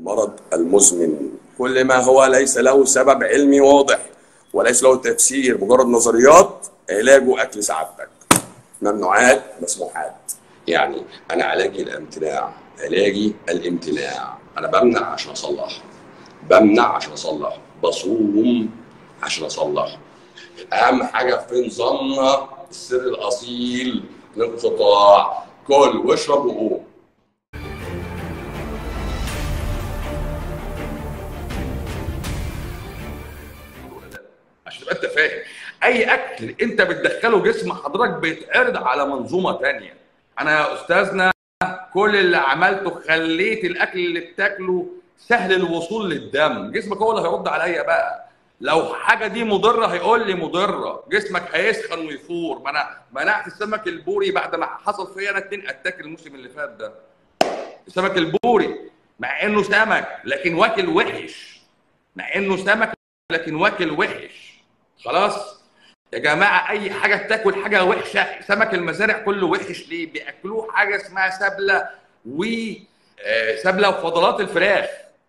المرض المزمن كل ما هو ليس له سبب علمي واضح وليس له تفسير مجرد نظريات علاجه اكل سعادتك ممنوعات مسموحات يعني انا علاجي الامتناع علاجي الامتناع انا بمنع عشان اصلح بمنع عشان اصلح بصوم عشان اصلح اهم حاجه في نظامنا السر الاصيل الانقطاع كل واشرب وقوم عشان تبقى انت فاهم اي اكل انت بتدخله جسم حضرتك بيتعرض على منظومه تانية انا يا استاذنا كل اللي عملته خليت الاكل اللي بتاكله سهل الوصول للدم جسمك هو اللي هيرد عليا بقى لو حاجه دي مضره هيقول لي مضره جسمك هيسخن ويفور ما انا منعت السمك البوري بعد ما حصل فيا انا اتنين اتاك الموسم اللي فات ده السمك البوري مع انه سمك لكن واكل وحش مع انه سمك لكن واكل وحش خلاص يا جماعه اي حاجه تاكل حاجه وحشه سمك المزارع كله وحش ليه بياكلوه حاجه اسمها سبله و آه، سبله وفضلات الفراخ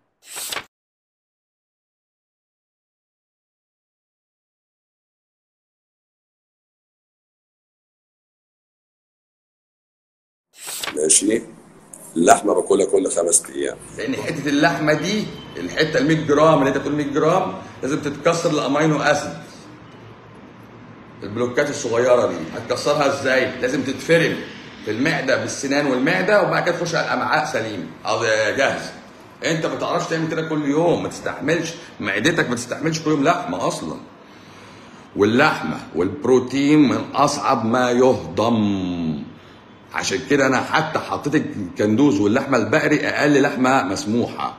ماشي اللحمه باكلها كل خمس ايام لان حته اللحمه دي الحته ال 100 جرام اللي انت بتقول 100 جرام لازم تتكسر الامينو اسيد البلوكات الصغيره دي هتكسرها ازاي لازم تتفرم في المعده بالسنان والمعده وبعد كده تخش على الامعاء سليم أو جاهز انت ما تعرفش تعمل كده كل يوم ما تستحملش معدتك ما تستحملش كل يوم لحمه اصلا واللحمه والبروتين من اصعب ما يهضم عشان كده انا حتى حطيت الكندوز واللحمه البقري اقل لحمه مسموحه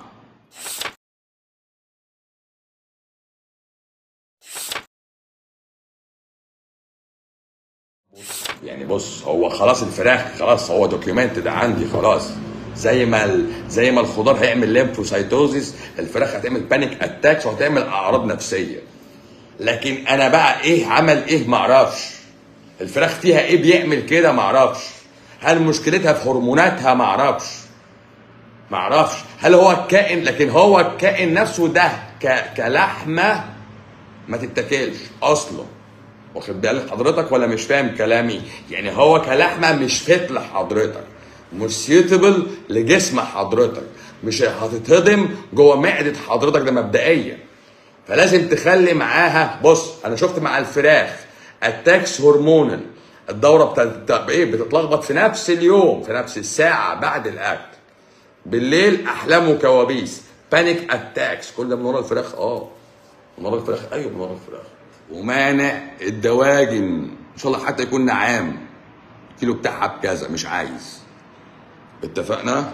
يعني بص هو خلاص الفراخ خلاص هو دوكيومنتد عندي خلاص زي ما ال... زي ما الخضار هيعمل ليمفوسايتوزيس الفراخ هتعمل بانيك اتاكس وهتعمل اعراض نفسيه لكن انا بقى ايه عمل ايه معرفش الفراخ فيها ايه بيعمل كده معرفش هل مشكلتها في هرموناتها معرفش معرفش هل هو الكائن لكن هو الكائن نفسه ده ك... كلحمه ما تتاكلش اصلا واخد بالك حضرتك ولا مش فاهم كلامي يعني هو كلحمه مش فت لحضرتك مش سيوتبل لجسم حضرتك مش هتتهضم جوه معده حضرتك ده مبدئيا فلازم تخلي معاها بص انا شفت مع الفراخ اتاكس هرمونال الدوره بتاعت ايه بتتلخبط في نفس اليوم في نفس الساعه بعد الاكل بالليل احلام وكوابيس بانيك اتاكس كل ده من ورا الفراخ اه من ورا الفراخ ايوه من ورا الفراخ ومانع الدواجن ان شاء الله حتى يكون نعام كيلو بتاعها بكذا مش عايز اتفقنا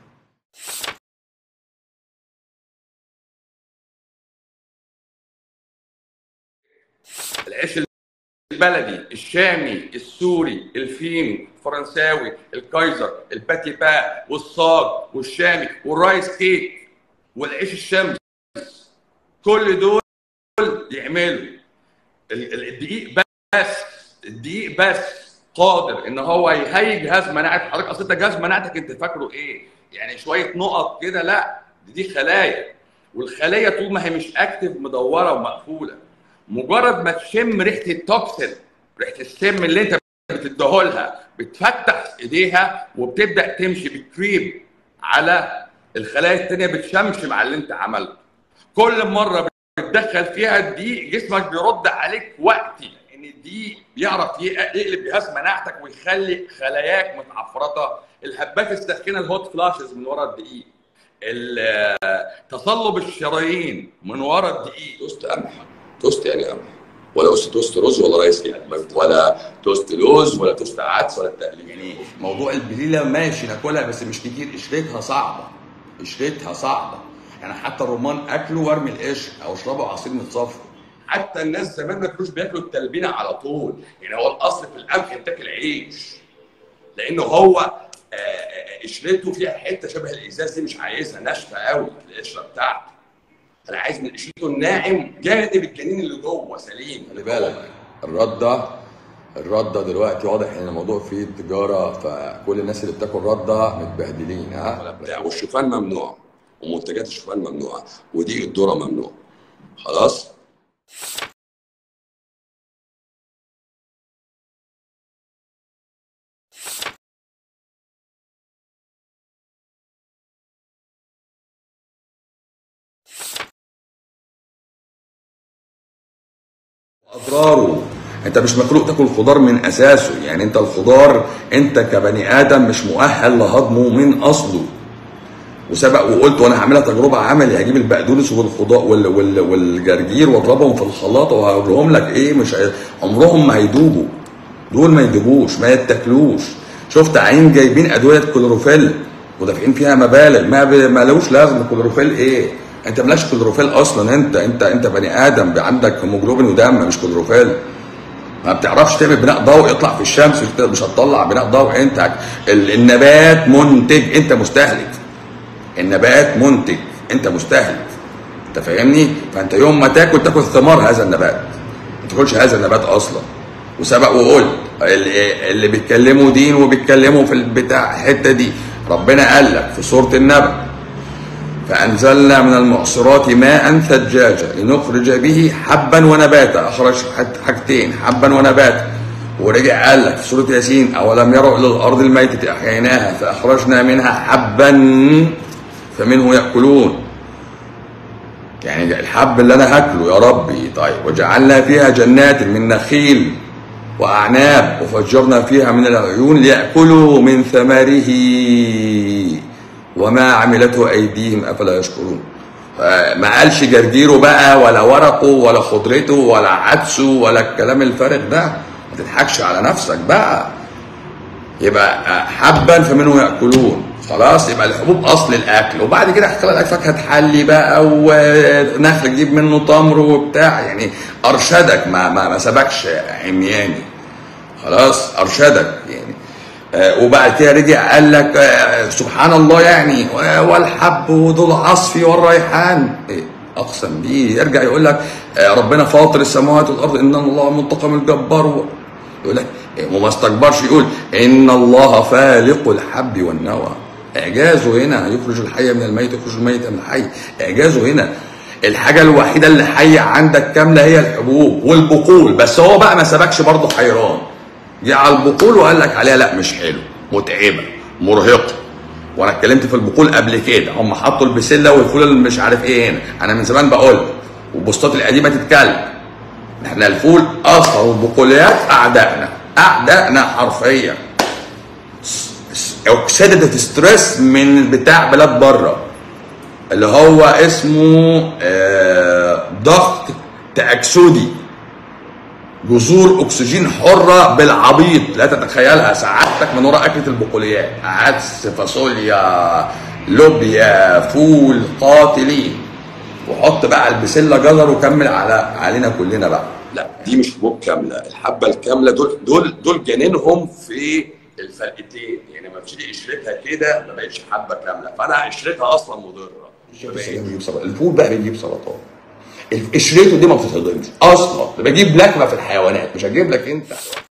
العيش البلدي الشامي السوري الفينو الفرنساوي الكايزر الباتي با والصاج والشامي والرايس كيك والعيش الشمس كل دول يعملوا ال- ال- الدقيق بس الدقيق بس قادر ان هو يهيج جهاز مناعه حضرتك اصل انت جهاز مناعتك انت فاكره ايه؟ يعني شويه نقط كده لا دي, دي خلايا والخليه طول ما هي مش اكتف مدوره ومقفوله مجرد ما تشم ريحه التوكسين ريحه السم اللي انت بتديهولها بتفتح ايديها وبتبدا تمشي بتكريب على الخلايا التانيه بتشمشم على اللي انت عملته كل مره بتدخل فيها الدقيق جسمك بيرد عليك وقتي لان الدقيق بيعرف يقلب جهاز مناعتك ويخلي خلاياك متعفرطه الهبات الساخنه الهوت فلاشز من ورا الدقيق ال- تصلب الشرايين من ورا الدقيق توست قمح توست يعني قمح ولا توست توست رز ولا رايس يعني ولا توست لوز ولا توست عدس ولا التقليد يعني موضوع البليله ماشي ناكلها بس مش كتير قشرتها صعبه قشرتها صعبه يعني حتى الرمان اكله وارمي القشر او اشربه عصير متصفى حتى الناس زمان ما كانوش بياكلوا التلبينه على طول يعني هو الاصل في القمح تاكل عيش لانه هو آه، آه، قشرته فيها حته شبه الازاز دي مش عايزها ناشفه قوي القشره بتاعته انا عايز من قشرته الناعم جانب الجنين اللي جوه سليم خلي بالك الرده الرده دلوقتي واضح ان الموضوع فيه تجاره فكل الناس اللي بتاكل رده متبهدلين ها ولا بتاع والشوفان ممنوع ومنتجات الشوفان ممنوعه ودي الذره ممنوع خلاص اضراره انت مش مخلوق تاكل خضار من اساسه يعني انت الخضار انت كبني ادم مش مؤهل لهضمه من اصله وسبق وقلت وانا هعملها تجربه عملي هجيب البقدونس والخضار وال وال والجرجير واضربهم في الخلاط وهقولهم لك ايه مش هي- عمرهم ما هيدوبوا دول ما يدوبوش ما يتاكلوش شفت عين جايبين ادويه كلوروفيل ودافعين فيها مبالغ ما ب... ما لهوش لازمه كلوروفيل ايه انت ملاش كلوروفيل اصلا انت انت انت بني ادم عندك هيموجلوبين ودم مش كلوروفيل ما بتعرفش تعمل بناء ضوئي يطلع في الشمس مش هتطلع بناء ضوئي انت ال- النبات منتج انت مستهلك النبات منتج انت مستهلك انت فاهمني فانت يوم ما تاكل تاكل ثمار هذا النبات ما تاكلش هذا النبات اصلا وسبق وقلت اللي اللي بيتكلموا دين وبيتكلموا في البتاع الحته دي ربنا قال لك في سوره النبأ فأنزلنا من المعصرات ماء ثجاجا لنخرج به حبا ونباتا أخرج حت- حاجتين حبا ونباتا ورجع قال لك في سورة ياسين أولم يروا إلى الأرض الميتة أحييناها فأخرجنا منها حبا فمنه يأكلون يعني الحب اللي أنا هاكله يا ربي طيب وجعلنا فيها جنات من نخيل وأعناب وفجرنا فيها من العيون ليأكلوا من ثمره وما عملته أيديهم أفلا يشكرون آه، ما قالش جرجيره بقى ولا ورقه ولا خضرته ولا عدسه ولا الكلام الفارغ ده ما تضحكش على نفسك بقى يبقى آه، حبا فمنه ياكلون خلاص يبقى الحبوب اصل الاكل وبعد كده هتخلق لك فاكهه تحلي بقى ونخل تجيب منه تمر وبتاع يعني ارشدك ما ما, ما سبكش عمياني خلاص ارشدك يعني آه، وبعد كده رجع قال لك آه، سبحان الله يعني آه، والحب وذو العصف والريحان إيه، اقسم بيه يرجع يقول لك آه، ربنا فاطر السماوات والارض ان الله منتقم الجبار يقول لك إيه، وما استكبرش يقول ان الله فالق الحب والنوى اعجازه هنا يخرج الحي من الميت يخرج الميت من الحي اعجازه هنا الحاجه الوحيده اللي حيه عندك كامله هي الحبوب والبقول بس هو بقى ما سبكش برضه حيران جه على البقول وقال لك عليها لا مش حلو متعبه مرهقه وانا اتكلمت في البقول قبل كده هم حطوا البسله والفول اللي مش عارف ايه هنا انا من زمان بقول والبوستات القديمه تتكلم احنا الفول اصلا والبقوليات اعدائنا اعدائنا حرفيا اوكسيديتيف ستريس من بتاع بلاد بره اللي هو اسمه آه، ضغط تاكسدي جذور اكسجين حره بالعبيط لا تتخيلها سعادتك من وراء اكله البقوليات عدس فاصوليا لوبيا فول قاتلين وحط بقى البسله جزر وكمل على علينا كلنا بقى لا دي مش حبوب كامله الحبه الكامله دول دول دول جنينهم في الفرقتين يعني لما بتيجي قشرتها كده ما بقتش حبه كامله فانا قشرتها اصلا مضره بيجيب سرطان الفول بقى بيجيب سرطان قشرته دي ما بتتهضمش اصلا ده بجيب لكمه في الحيوانات مش هجيب لك انت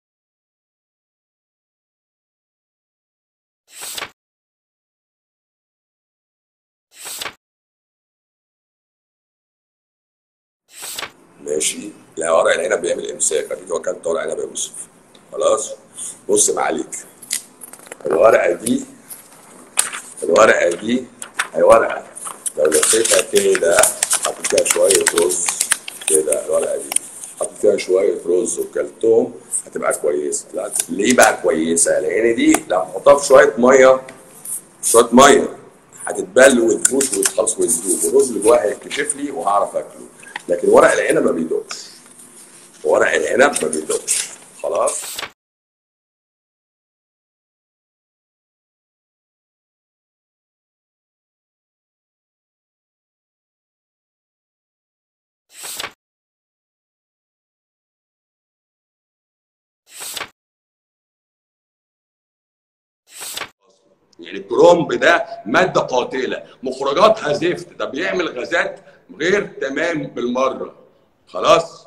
ماشي لا ورق العنب بيعمل امساك اديك وكلت ورق عنب يا يوسف خلاص بص معاليك الورقه دي الورقه دي هي ورقه لو لفيتها كده حطيت فيها شويه رز كده الورقه دي حطيت فيها شويه رز وكلتهم هتبقى كويسه لا ليه بقى كويسه؟ لان دي لو هحطها في شويه ميه شويه ميه هتتبل وتفوت وتخلص وتدوب والرز اللي جواها هيتكشف لي وهعرف اكله لكن ورق العنب ما بيدوبش ورق العنب ما بيدوبش خلاص يعني الكرومب ده ماده قاتله مخرجاتها زفت ده بيعمل غازات غير تمام بالمره خلاص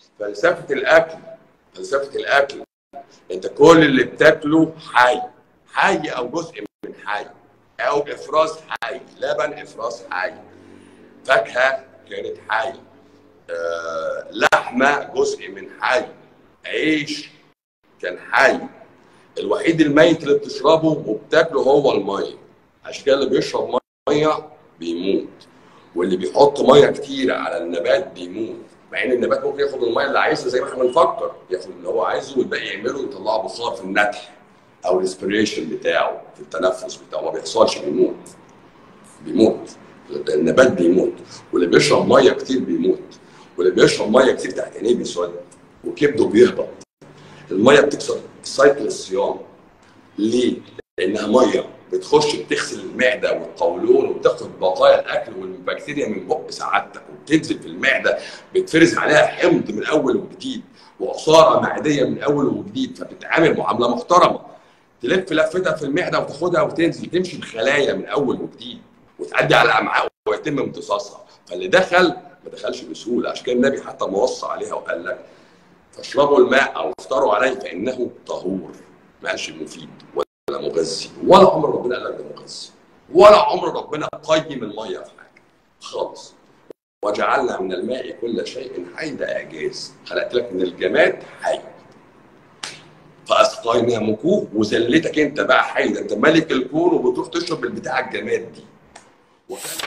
فلسفه الاكل فلسفه الاكل انت كل اللي بتاكله حي حي او جزء من حي او افراز حي لبن افراز حي فاكهه كانت حي آه، لحمه جزء من حي عيش كان حي الوحيد الميت اللي بتشربه وبتاكله هو الميه عشان كده اللي بيشرب ميه بيموت واللي بيحط ميه كتير على النبات بيموت مع ان النبات ممكن ياخد الميه اللي عايزها زي ما احنا بنفكر ياخد اللي هو عايزه والباقي يعمله ويطلعه بخار في النتح او الريسبريشن بتاعه في التنفس بتاعه ما بيحصلش بيموت بيموت النبات بيموت واللي بيشرب ميه كتير بيموت واللي بيشرب ميه كتير تحت عينيه بيسود وكبده بيهبط الميه بتكسر سايكل الصيام ليه؟ لانها ميه بتخش بتغسل المعده والقولون وبتاخد بقايا الاكل والبكتيريا من بق سعادتك وبتنزل في المعده بتفرز عليها حمض من اول وجديد وعصاره معديه من اول وجديد فبتتعامل معامله محترمه تلف لفتها في المعده وتاخدها وتنزل تمشي بخلايا من اول وجديد وتعدي على الامعاء ويتم امتصاصها فاللي دخل ما دخلش بسهوله عشان كده النبي حتى موصى عليها وقال لك فاشربوا الماء او افطروا عليه فانه طهور ما قالش مفيد ولا مغذي ولا عمر ربنا قال لك ده مغذي ولا عمر ربنا قيم الميه في حاجه خالص وجعلنا من الماء كل شيء حي ده اعجاز خلقت لك من الجماد حي فاسقيناكوه وذلتك انت بقى حي ده انت ملك الكون وبتروح تشرب البتاع الجماد دي وكان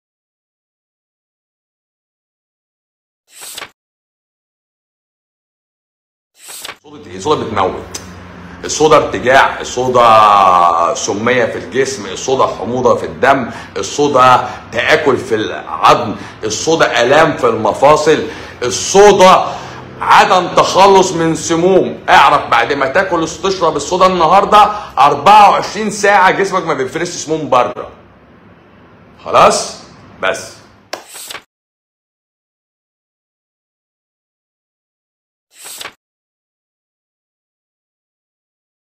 صودا ايه؟ صودا بتموت الصودا ارتجاع الصودا سمية في الجسم الصودا حموضة في الدم الصودا تآكل في العظم الصودا آلام في المفاصل الصودا عدم تخلص من سموم اعرف بعد ما تاكل تشرب الصودا النهارده 24 ساعة جسمك ما بيفرزش سموم بره خلاص بس